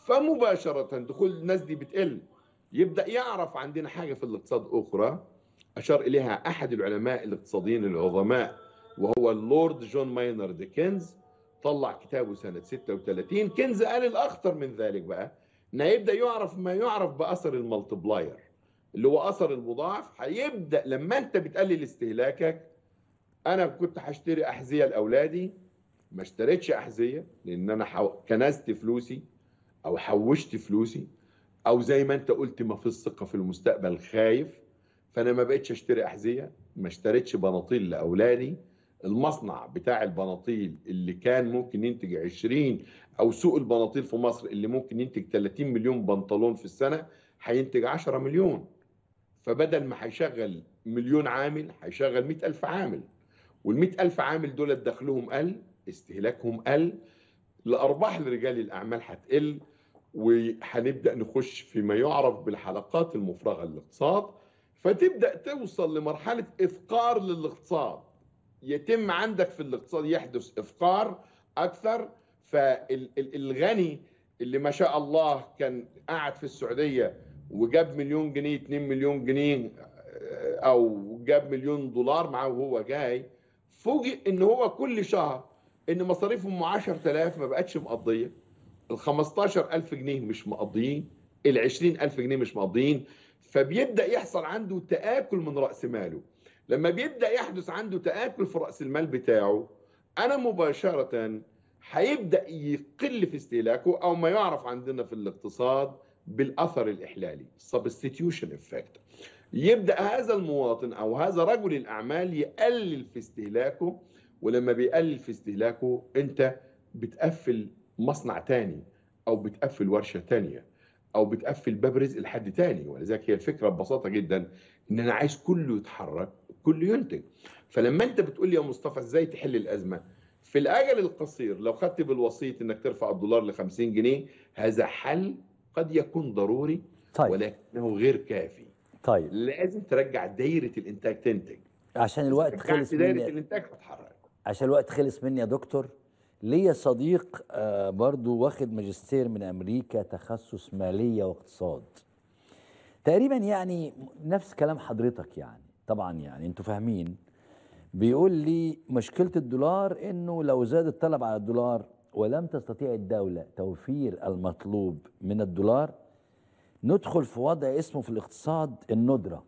فمباشره دخول الناس دي بتقل يبدا يعرف عندنا حاجه في الاقتصاد اخرى اشار اليها احد العلماء الاقتصاديين العظماء وهو اللورد جون ماينارد كينز طلع كتابه سنه 36 كينز قال الاخطر من ذلك بقى انه يبدا يعرف ما يعرف باثر الملتبلاير اللي هو اثر المضاعف هيبدا لما انت بتقلل استهلاكك انا كنت هشتري احذيه لاولادي ما اشتريتش احذيه لان انا حو... كنست فلوسي او حوشت فلوسي او زي ما انت قلت ما في الثقه في المستقبل خايف فانا ما بقتش اشتري احذيه ما اشتريتش بناطيل لاولادي المصنع بتاع البناطيل اللي كان ممكن ينتج 20 او سوق البناطيل في مصر اللي ممكن ينتج 30 مليون بنطلون في السنه هينتج 10 مليون فبدل ما هيشغل مليون عامل هيشغل مئة ألف عامل والمئة ألف عامل دول دخلهم قل استهلاكهم قل الأرباح لرجال الأعمال هتقل وهنبدأ نخش فيما يعرف بالحلقات المفرغة للاقتصاد فتبدأ توصل لمرحلة إفقار للاقتصاد يتم عندك في الاقتصاد يحدث إفقار أكثر فالغني اللي ما شاء الله كان قاعد في السعودية وجاب مليون جنيه 2 مليون جنيه او جاب مليون دولار معاه وهو جاي فوجئ ان هو كل شهر ان مصاريفه ام 10000 ما بقتش مقضيه ال 15000 جنيه مش مقضيين ال 20000 جنيه مش مقضيين فبيبدا يحصل عنده تاكل من راس ماله لما بيبدا يحدث عنده تاكل في راس المال بتاعه انا مباشره هيبدا يقل في استهلاكه او ما يعرف عندنا في الاقتصاد بالاثر الاحلالي substitution effect يبدا هذا المواطن او هذا رجل الاعمال يقلل في استهلاكه ولما بيقلل في استهلاكه انت بتقفل مصنع تاني او بتقفل ورشه تانيه او بتقفل باب رزق لحد تاني ولذلك هي الفكره ببساطه جدا ان انا عايز كله يتحرك كله ينتج فلما انت بتقول لي يا مصطفى ازاي تحل الازمه في الاجل القصير لو خدت بالوسيط انك ترفع الدولار ل 50 جنيه هذا حل قد يكون ضروري طيب. ولكنه غير كافي طيب لازم ترجع دايره الانتاج تنتج عشان الوقت رجعت خلص دايره مني الانتاج هتتحرك عشان الوقت خلص مني يا دكتور ليا صديق آه، برضو واخد ماجستير من امريكا تخصص ماليه واقتصاد تقريبا يعني نفس كلام حضرتك يعني طبعا يعني انتوا فاهمين بيقول لي مشكله الدولار انه لو زاد الطلب على الدولار ولم تستطيع الدوله توفير المطلوب من الدولار ندخل في وضع اسمه في الاقتصاد الندره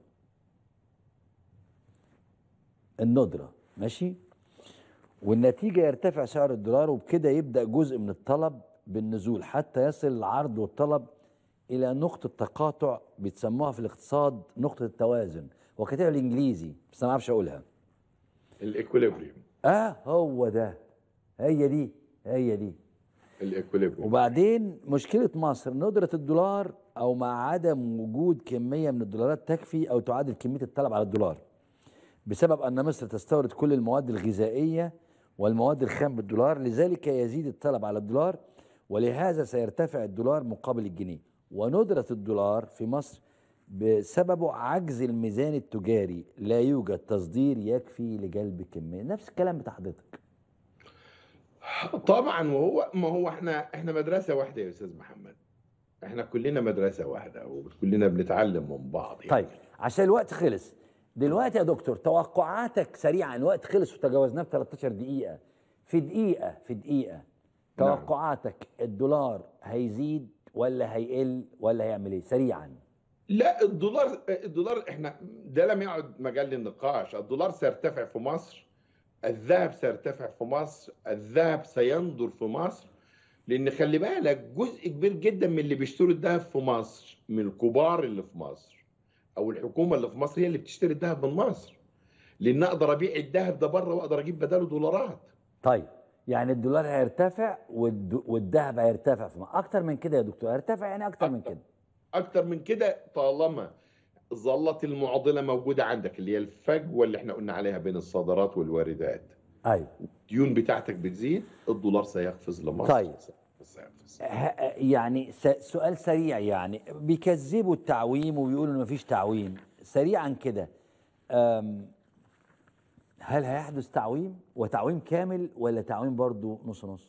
الندره ماشي والنتيجة يرتفع سعر الدولار وبكده يبدأ جزء من الطلب بالنزول حتى يصل العرض والطلب إلى نقطة تقاطع بيتسموها في الاقتصاد نقطة التوازن وكاتبها بالإنجليزي بس أنا ما أعرفش أقولها الايكوليبريم آه هو ده هي دي هي دي الايكوليبريم وبعدين مشكلة مصر ندرة الدولار أو مع عدم وجود كمية من الدولارات تكفي أو تعادل كمية الطلب على الدولار بسبب أن مصر تستورد كل المواد الغذائية والمواد الخام بالدولار لذلك يزيد الطلب على الدولار ولهذا سيرتفع الدولار مقابل الجنيه وندرة الدولار في مصر بسببه عجز الميزان التجاري لا يوجد تصدير يكفي لجلب كمية نفس الكلام بتاع حضرتك طبعا وهو ما هو احنا احنا مدرسه واحده يا استاذ محمد احنا كلنا مدرسه واحده وكلنا بنتعلم من بعض يعني. طيب عشان الوقت خلص دلوقتي يا دكتور توقعاتك سريعا الوقت خلص وتجاوزناه ب 13 دقيقة في دقيقة في دقيقة نعم. توقعاتك الدولار هيزيد ولا هيقل ولا هيعمل ايه سريعا لا الدولار الدولار احنا ده لم يعد مجال للنقاش الدولار سيرتفع في مصر الذهب سيرتفع في مصر الذهب سينظر في مصر لان خلي بالك جزء كبير جدا من اللي بيشتروا الذهب في مصر من الكبار اللي في مصر او الحكومه اللي في مصر هي اللي بتشتري الذهب من مصر لان اقدر ابيع الذهب ده بره واقدر اجيب بداله دولارات طيب يعني الدولار هيرتفع والد- والذهب هيرتفع في مصر. اكتر من كده يا دكتور هيرتفع يعني اكتر من كده اكتر من كده طالما ظلت المعضله موجوده عندك اللي هي الفجوه اللي احنا قلنا عليها بين الصادرات والواردات ايوه الديون بتاعتك بتزيد الدولار سيقفز لمصر طيب. سيقفز. ه- يعني س- سؤال سريع يعني بيكذبوا التعويم وبيقولوا ان مفيش تعويم سريعا كده أم، هل هيحدث تعويم وتعويم كامل ولا تعويم برضو نص نص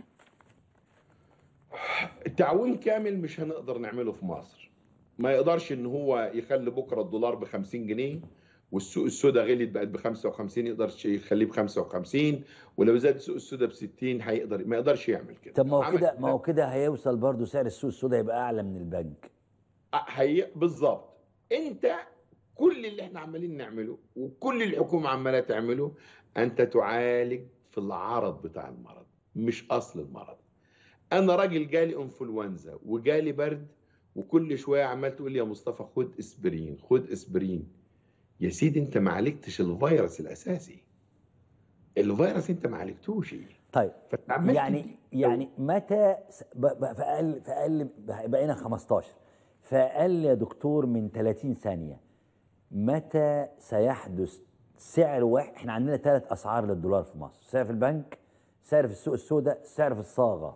التعويم كامل مش هنقدر نعمله في مصر ما يقدرش ان هو يخلي بكره الدولار ب 50 جنيه والسوق السوداء غليت بقت ب 55 يقدر يخليه ب 55 ولو زاد السوق السوداء ب 60 هيقدر ما يقدرش يعمل كده طب ما هو عمل كده ما هو كده هيوصل برضو سعر السوق السوداء يبقى اعلى من البنك أه، هي بالظبط انت كل اللي احنا عمالين نعمله وكل الحكومه عماله تعمله انت تعالج في العرض بتاع المرض مش اصل المرض انا راجل جالي انفلونزا وجالي برد وكل شويه عمال تقول لي يا مصطفى خد اسبرين خد اسبرين يا سيدي انت ما عالجتش الفيروس الاساسي الفيروس انت ما عالجتوش طيب فانت عمال يعني تدي- يعني متى س- ب- ب- في اقل في اقل بقينا 15 في اقل يا دكتور من 30 ثانيه متى سيحدث سعر واحد احنا عندنا ثلاث اسعار للدولار في مصر سعر في البنك سعر في السوق السوداء سعر في الصاغه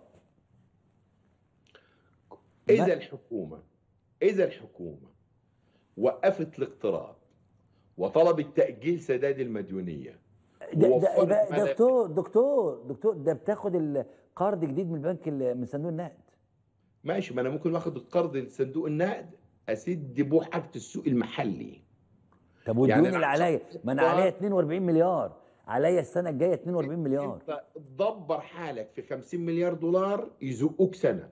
اذا ما- الحكومه اذا الحكومه وقفت الاقتراض وطلبت تاجيل سداد المديونيه ده, ده, ووفرت ده ملف- دكتور دكتور دكتور ده بتاخد القرض جديد من البنك ال- من صندوق النقد ماشي ما انا ممكن واخد القرض لصندوق النقد اسد بيه حاجه السوق المحلي طب يعني والديون أنا اللي عشان عليا ما انا القرض- عليا 42 مليار عليا السنه الجايه 42 مليار انت تدبر حالك في 50 مليار دولار يزقوك سنه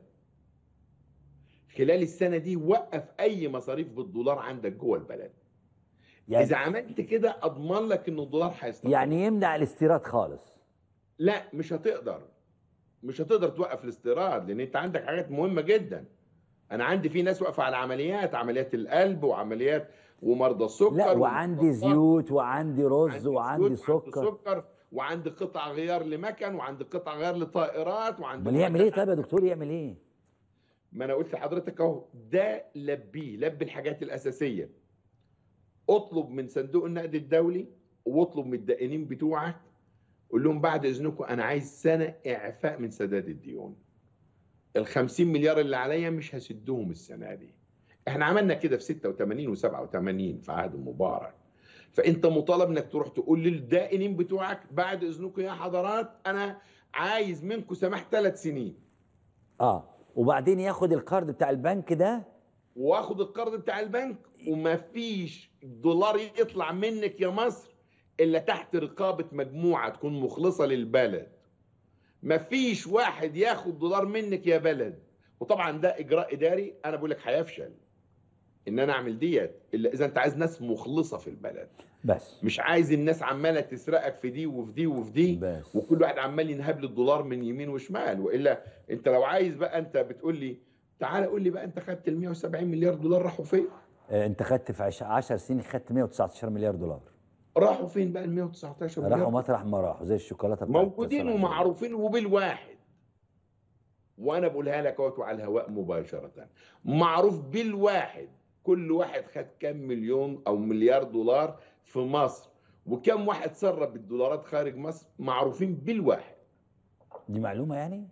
خلال السنه دي وقف اي مصاريف بالدولار عندك جوه البلد يعني اذا عملت كده اضمن لك ان الدولار هيستقر يعني يمنع الاستيراد خالص لا مش هتقدر مش هتقدر توقف الاستيراد لان انت عندك حاجات مهمه جدا انا عندي في ناس واقفه على عمليات عمليات القلب وعمليات ومرضى السكر لا وعندي والضغط. زيوت وعندي رز وعندي وعندي زيوت وعندي سكر سكر وعندي قطع غيار لمكن وعندي قطع غيار لطائرات وعندي امال يعمل ايه معدات طيب يا دكتور يعمل ايه ما انا قلت لحضرتك اهو ده لبيه لبي الحاجات الاساسيه اطلب من صندوق النقد الدولي واطلب من الدائنين بتوعك قول لهم بعد اذنكم انا عايز سنه اعفاء من سداد الديون ال 50 مليار اللي عليا مش هسدهم السنه دي احنا عملنا كده في 86 و87 في عهد مبارك فانت مطالب انك تروح تقول للدائنين بتوعك بعد اذنكم يا حضرات انا عايز منكم سماح ثلاث سنين اه وبعدين ياخد القرض بتاع البنك ده واخد القرض بتاع البنك وما فيش دولار يطلع منك يا مصر الا تحت رقابه مجموعه تكون مخلصه للبلد ما فيش واحد ياخد دولار منك يا بلد وطبعا ده اجراء اداري انا بقول لك هيفشل ان انا اعمل ديت الا اذا انت عايز ناس مخلصه في البلد بس مش عايز الناس عماله تسرقك في دي وفي دي وفي دي بس وكل واحد عمال ينهب لي الدولار من يمين وشمال والا انت لو عايز بقى انت بتقول لي تعالى قول لي بقى انت خدت ال 170 مليار دولار راحوا فين؟ آه انت خدت في 10 سنين خدت 119 مليار دولار راحوا فين بقى ال 119 راحوا مليار؟ مطرح ما راحوا زي الشوكولاته بتاعت موجودين صلاح ومعروفين وبالواحد وانا بقولها لك اهوت على الهواء مباشره معروف بالواحد كل واحد خد كام مليون او مليار دولار في مصر وكم واحد سرب الدولارات خارج مصر معروفين بالواحد دي معلومه يعني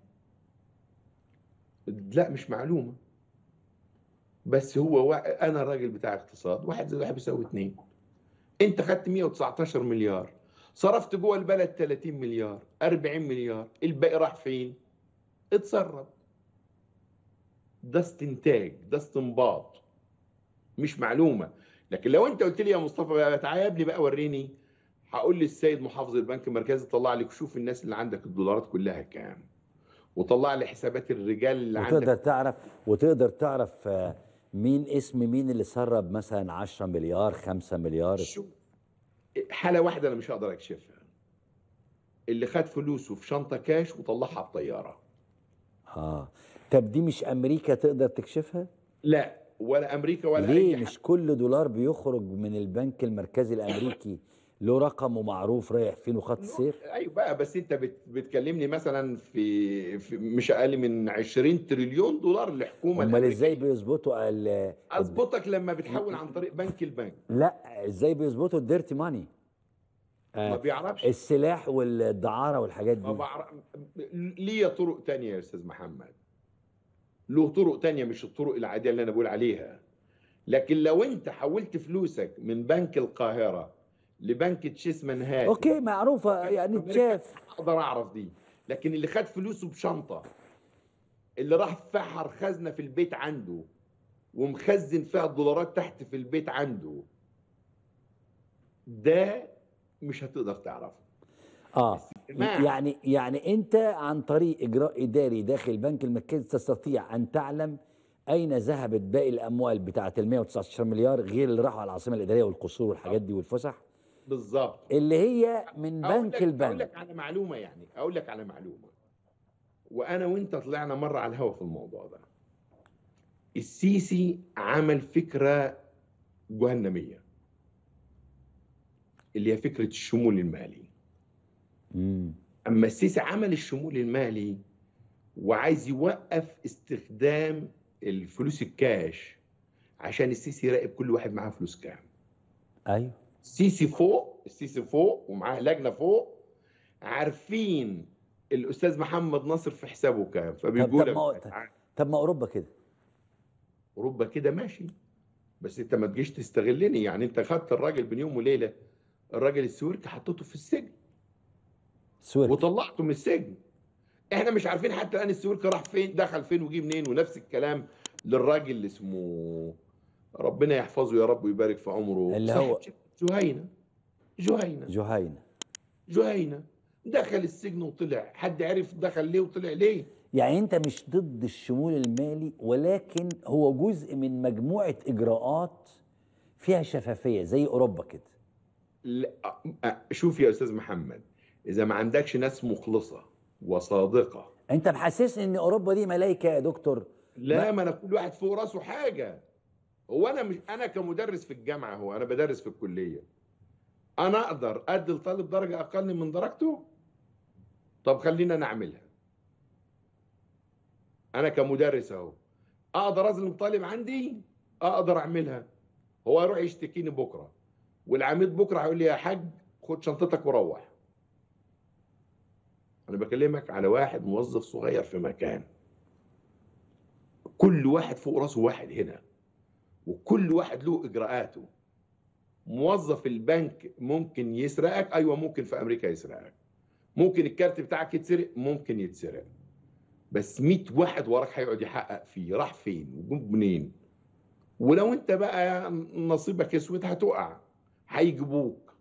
لا مش معلومه بس هو وا... انا الراجل بتاع اقتصاد واحد زائد واحد بيساوي اتنين انت خدت 119 مليار صرفت جوه البلد 30 مليار 40 مليار الباقي راح فين اتسرب ده استنتاج ده استنباط مش معلومه لكن لو انت قلت لي يا مصطفى بقى تعالى يا ابني بقى وريني هقول للسيد محافظ البنك المركزي طلع لك شوف الناس اللي عندك الدولارات كلها كام وطلع لي حسابات الرجال اللي وتقدر عندك تعرف وتقدر تعرف آه، مين اسم مين اللي سرب مثلا 10 مليار 5 مليار شو حاله واحده انا مش هقدر اكشفها اللي خد فلوسه في شنطه كاش وطلعها بطياره اه طب دي مش امريكا تقدر تكشفها لا ولا امريكا ولا ليه اي مش كل دولار بيخرج من البنك المركزي الامريكي له رقم ومعروف رايح فين وخط سير ايوه بقى بس انت بت بتكلمني مثلا في, في مش اقل من 20 تريليون دولار الحكومه امال ازاي الأمريكية. بيظبطوا ال- اظبطك لما بتحول عن طريق بنك البنك لا ازاي بيظبطوا الديرتي ماني ما آه بيعرفش السلاح والدعاره والحاجات ما دي بعرف ليه طرق تانية يا استاذ محمد له طرق تانية مش الطرق العادية اللي انا بقول عليها لكن لو انت حولت فلوسك من بنك القاهرة لبنك تشيس منهاتن اوكي معروفه يعني أمريكا تشاف اقدر اعرف دي لكن اللي خد فلوسه بشنطة اللي راح فحر خزنة في البيت عنده ومخزن فيها الدولارات تحت في البيت عنده ده مش هتقدر تعرفه اه استماع. يعني يعني انت عن طريق اجراء اداري داخل البنك المركزي تستطيع ان تعلم اين ذهبت باقي الاموال بتاعه ال 119 مليار غير اللي راحوا على العاصمه الاداريه والقصور والحاجات دي والفسح بالظبط اللي هي من أقول بنك لك- اقول البنك لك على معلومه يعني اقول لك على معلومه وانا وانت طلعنا مره على الهوا في الموضوع ده السيسي عمل فكره جهنميه اللي هي فكره الشمول المالي مم. اما السيسي عمل الشمول المالي وعايز يوقف استخدام الفلوس الكاش عشان السيسي يراقب كل واحد معاه فلوس كام ايوه السيسي فوق السيسي فوق ومعاه لجنه فوق عارفين الاستاذ محمد ناصر في حسابه كام فبيقول طب ما- لك طب ما اوروبا كده اوروبا كده ماشي بس انت ما تجيش تستغلني يعني انت خدت الراجل بين يوم وليله الراجل السويركي حطيته في السجن سويرك وطلعته من السجن احنا مش عارفين حتى الان السويركي راح فين دخل فين وجي منين ونفس الكلام للراجل اللي اسمه ربنا يحفظه يا رب ويبارك في عمره اللي صاحب هو- شركة جهينه جهينه جهينه جهينه دخل السجن وطلع حد عرف دخل ليه وطلع ليه يعني انت مش ضد الشمول المالي ولكن هو جزء من مجموعه اجراءات فيها شفافيه زي اوروبا كده لا أ- شوف يا استاذ محمد اذا ما عندكش ناس مخلصه وصادقه انت محسسني ان اوروبا دي ملايكه يا دكتور لا ما انا كل واحد فوق راسه حاجه هو انا مش انا كمدرس في الجامعه هو انا بدرس في الكليه انا اقدر ادي لطالب درجه اقل من درجته طب خلينا نعملها انا كمدرس اهو اقدر اظلم طالب عندي اقدر اعملها هو يروح يشتكيني بكره والعميد بكره هيقول لي يا حاج خد شنطتك وروح انا بكلمك على واحد موظف صغير في مكان كل واحد فوق راسه واحد هنا وكل واحد له اجراءاته موظف البنك ممكن يسرقك ايوه ممكن في امريكا يسرقك ممكن الكارت بتاعك يتسرق ممكن يتسرق بس 100 واحد وراك هيقعد يحقق فيه راح فين وجم منين ولو انت بقى نصيبك اسود هتقع هيجيبوك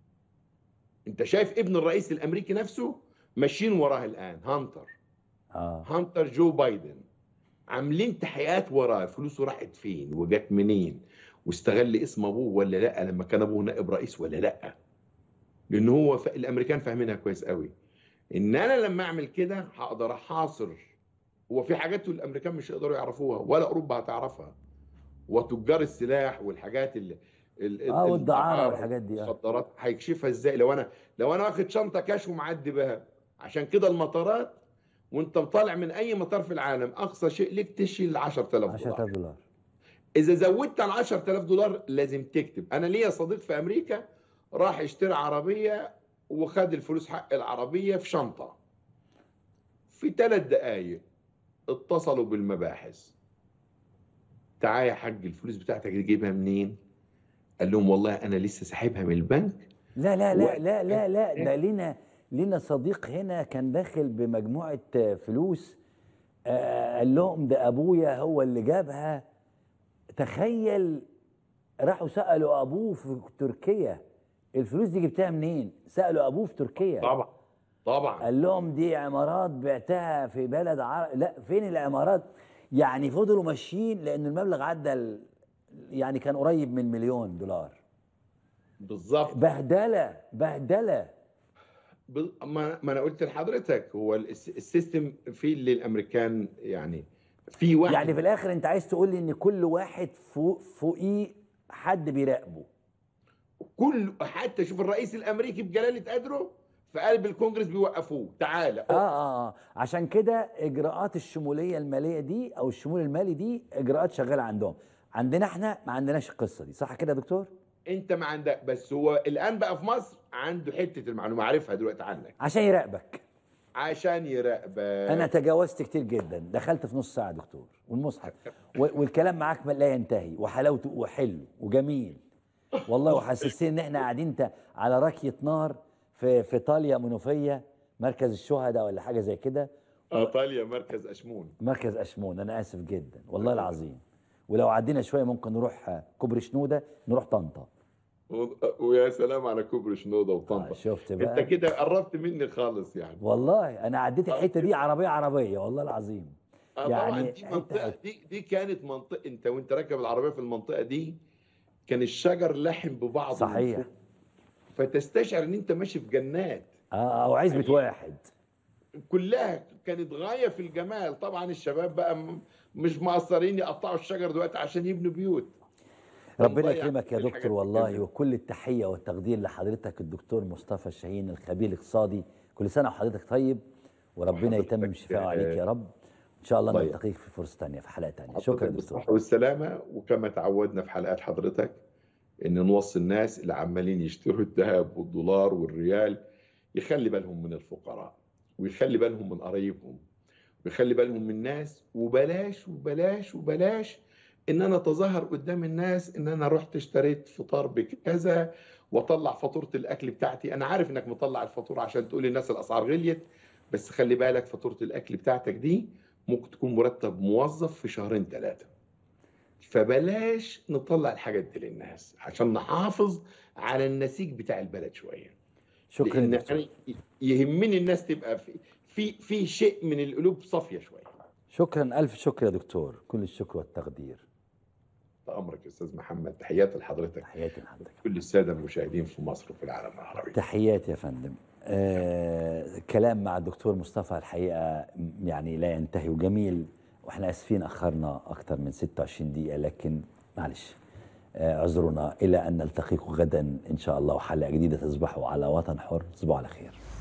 انت شايف ابن الرئيس الامريكي نفسه ماشيين وراه الان هانتر اه هانتر جو بايدن عاملين تحقيقات وراه فلوسه راحت فين وجت منين واستغل اسم ابوه ولا لا لما كان ابوه نائب رئيس ولا لا لان هو ف... الامريكان فاهمينها كويس قوي ان انا لما اعمل كده هقدر احاصر هو في حاجات الامريكان مش يقدروا يعرفوها ولا اوروبا هتعرفها وتجار السلاح والحاجات اللي ال- اه ال- والدعاره الدعارة والحاجات دي اه المخدرات هيكشفها ازاي لو انا لو انا واخد شنطه كاش ومعدي بها عشان كده المطارات وانت طالع من اي مطار في العالم اقصى شيء ليك تشيل 10000 دولار 10000 دولار اذا زودت على 10000 دولار لازم تكتب انا ليا صديق في امريكا راح يشتري عربيه وخد الفلوس حق العربيه في شنطه في ثلاث دقائق اتصلوا بالمباحث تعال يا حاج الفلوس بتاعتك دي جايبها منين قال لهم والله انا لسه ساحبها من البنك لا لا لا و- لا لا لا ده لينا لينا صديق هنا كان داخل بمجموعه آه، فلوس آه، قال لهم ده ابويا هو اللي جابها تخيل راحوا سالوا ابوه في تركيا الفلوس دي جبتها منين سالوا ابوه في تركيا طبعا طبعا قال لهم دي عمارات بعتها في بلد عرب لا فين العمارات يعني فضلوا ماشيين لان المبلغ عدى ال... يعني كان قريب من مليون دولار بالظبط بهدله بهدله بال- ما ما انا قلت لحضرتك هو الس- السيستم فيه اللي الامريكان يعني في واحد يعني في الاخر انت عايز تقول لي ان كل واحد فوق فوقيه حد بيراقبه كل حتى شوف الرئيس الامريكي بجلاله قدره في قلب الكونجرس بيوقفوه تعالى اه اه اه عشان كده اجراءات الشموليه الماليه دي او الشمول المالي دي اجراءات شغاله عندهم عندنا احنا ما عندناش القصه دي صح كده يا دكتور انت ما عندك بس هو الان بقى في مصر عنده حته المعلومه عارفها دلوقتي عنك عشان يراقبك عشان يراقبك انا تجاوزت كتير جدا دخلت في نص ساعه يا دكتور والمصحف و- والكلام معاك لا ينتهي وحلاوته وحلو وجميل والله وحسستني ان احنا قاعدين تا- على راكيه نار في في ايطاليا منوفيه مركز الشهداء ولا حاجه زي كده ايطاليا مركز اشمون مركز اشمون انا اسف جدا والله العظيم ولو عدينا شويه ممكن نروح آه، كوبري شنوده نروح طنطا و- ويا سلام على كوبري شنوده وطنطا آه، شفت انت بقى كده قربت مني خالص يعني والله انا عديت الحته دي عربيه عربيه والله العظيم آه طبعا يعني دي حتة منطقه حتة. دي دي كانت منطقه انت وانت راكب العربيه في المنطقه دي كان الشجر لحم ببعضه من صحيح فوق. فتستشعر ان انت ماشي في جنات اه او عزبه واحد كلها كانت غايه في الجمال طبعا الشباب بقى م- مش مقصرين يقطعوا الشجر دلوقتي عشان يبنوا بيوت ربنا والله يكرمك يا يعني دكتور الحاجات والله الجميلة. وكل التحيه والتقدير لحضرتك الدكتور مصطفى الشاهين الخبير الاقتصادي كل سنه وحضرتك طيب وربنا وحضرتك، يتمم شفاءه آه، عليك يا رب ان شاء الله الله نلتقيك في فرصه ثانيه في حلقه ثانيه شكرا يا بالصحة دكتور والسلامة وكما تعودنا في حلقات حضرتك ان نوصي الناس اللي عمالين يشتروا الذهب والدولار والريال يخلي بالهم من الفقراء ويخلي بالهم من قرايبهم ويخلي بالهم من الناس وبلاش وبلاش وبلاش ان انا اتظاهر قدام الناس ان انا رحت اشتريت فطار بكذا واطلع فاتوره الاكل بتاعتي انا عارف انك مطلع الفاتوره عشان تقول للناس الاسعار غليت بس خلي بالك فاتوره الاكل بتاعتك دي ممكن تكون مرتب موظف في شهرين ثلاثه فبلاش نطلع الحاجات دي للناس عشان نحافظ على النسيج بتاع البلد شويه شكرا لان دكتور أنا يهمني الناس تبقى في في في شيء من القلوب صافيه شويه شكرا الف شكر يا دكتور كل الشكر والتقدير امرك يا استاذ محمد تحياتي لحضرتك تحياتي لحضرتك كل الساده المشاهدين في مصر وفي العالم العربي تحياتي يا فندم آه كلام مع الدكتور مصطفى الحقيقه يعني لا ينتهي وجميل واحنا اسفين اخرنا اكثر من 26 دقيقه لكن معلش آه اعذرونا الى ان نلتقيكم غدا ان شاء الله وحلقه جديده تصبحوا على وطن حر تصبحوا على خير